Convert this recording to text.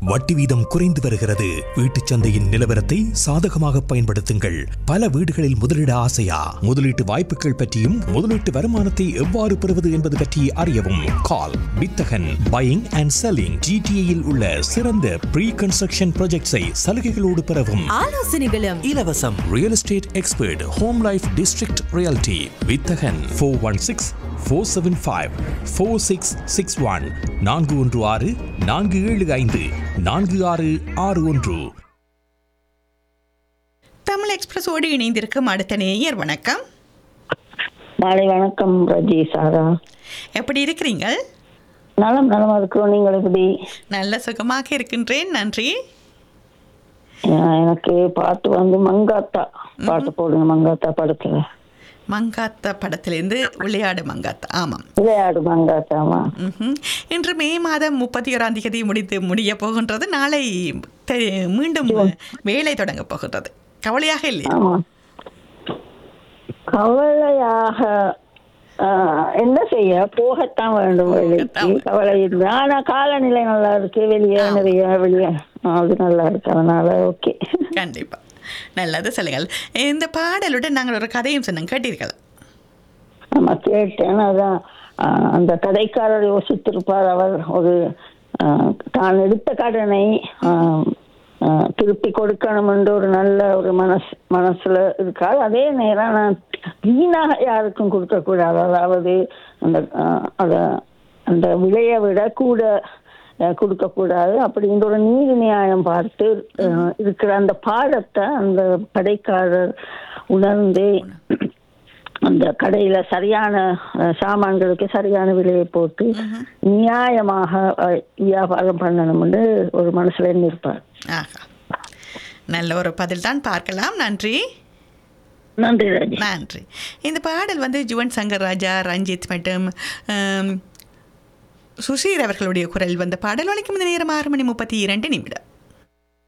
வட்டி வீதம் குறைந்து வருகிறது வீட்டுச் சந்தையின் நிலவரத்தை சாதகமாக பயன்படுத்துங்கள் பல வீடுகளில் முதலீட ஆசையா முதலீட்டு வாய்ப்புகள் பற்றியும் முதலீட்டு வருமானத்தை எவ்வாறு பெறுவது என்பது பற்றி அறியவும் கால் வித்தகன் பையிங் அண்ட் செல்லிங் ஜிடிஏயில் உள்ள சிறந்த ப்ரீ கன்ஸ்ட்ரக்ஷன் ப்ராஜெக்ட்ஸை சலுகைகளோடு பெறவும் ஆலோசனைகளும் இலவசம் real estate expert home life district reality வித்தகன் four one six four seven five four six six one நான்கு ஒன்று ஆறு நான்கு ஏழு ஐந்து நான்கு ஆறு ஆறு ஒன்று தமிழ் எக்ஸ்பிரஸோடு இணைந்திருக்கும் அடுத்த நேயர் வணக்கம் மாலை வணக்கம் ரஜி சாரா எப்படி இருக்கிறீங்க நலம் நலமா இருக்கிறோம் நீங்கள் எப்படி நல்ல சுகமாக இருக்கின்றேன் நன்றி அஹ் எனக்கு பாட்டு வந்து மங்காத்தா பாட்டு போடுங்க மங்காத்தா படத்துல மங்காத்தா படத்திலிருந்து விளையாடு மங்காத்தா ஆமாம் விளையாடு மங்காத்தாமா ம்ஹும். இன்று மே மாதம் முப்பத்தி ஓராம் தேதி முடித்து முடிய போகின்றது நாளை தெ- மீண்டும் வேலை தொடங்க போகின்றது கவலையாக இல்லையா ஆமா கவலையாக அஹ், என்ன செய்ய போகத்தான் வேண்டும் வேலைக்கு போகத்தான். கவலை இல்லை ஆனா காலநிலை நல்லா இருக்கு வெளியே நிறைய வெளியே அது நல்லா இருக்கு அதனால ஓகே கண்டிப்பா நல்லது சொல்லுங்கள் இந்த பாடலுடன் நாங்கள் ஒரு கதையும் சொன்னோம் கேட்டீர்கள் ஆமா கேட்டேன் அதான் ஆஹ், அந்த கடைக்காரர் யோசித்திருப்பார் அவர் ஒரு ஆஹ், தான் எடுத்த கடனை ஆஹ், ஆஹ், திருப்பி கொடுக்கணும் என்று ஒரு நல்ல ஒரு மனசு மனசுல இருக்காது அதே நேரம் நான் வீணாக யாருக்கும் கொடுக்க கூடாது அதாவது அந்த ஆஹ், அத அந்த விலையை விட கூட அஹ், கொடுக்கக்கூடாது அப்படிங்கிற ஒரு நீதி நியாயம் பார்த்து அஹ், இருக்கிற அந்த பாடத்தை அந்த கடைக்காரர் உணர்ந்து அந்த கடையில சரியான அஹ், சாமான்களுக்கு சரியான விலையை போட்டு நியாயமாக அஹ், வியாபாரம் பண்ணணும்னு ஒரு மனசுல எண்ணிருப்பார் ஆஹா நல்ல ஒரு பதில் தான் பார்க்கலாம் நன்றி நன்றி ராஜி நன்றி இந்த பாடல் வந்து ஜுவன் சங்கர் ராஜா ரஞ்சித் மற்றும் ஆம், சுஷீர் அவர்களுடைய குரல் வந்த பாடல் வலிக்கும் இந்த நேரம் ஆறு மணி முப்பத்தி இரண்டு நிமிடம்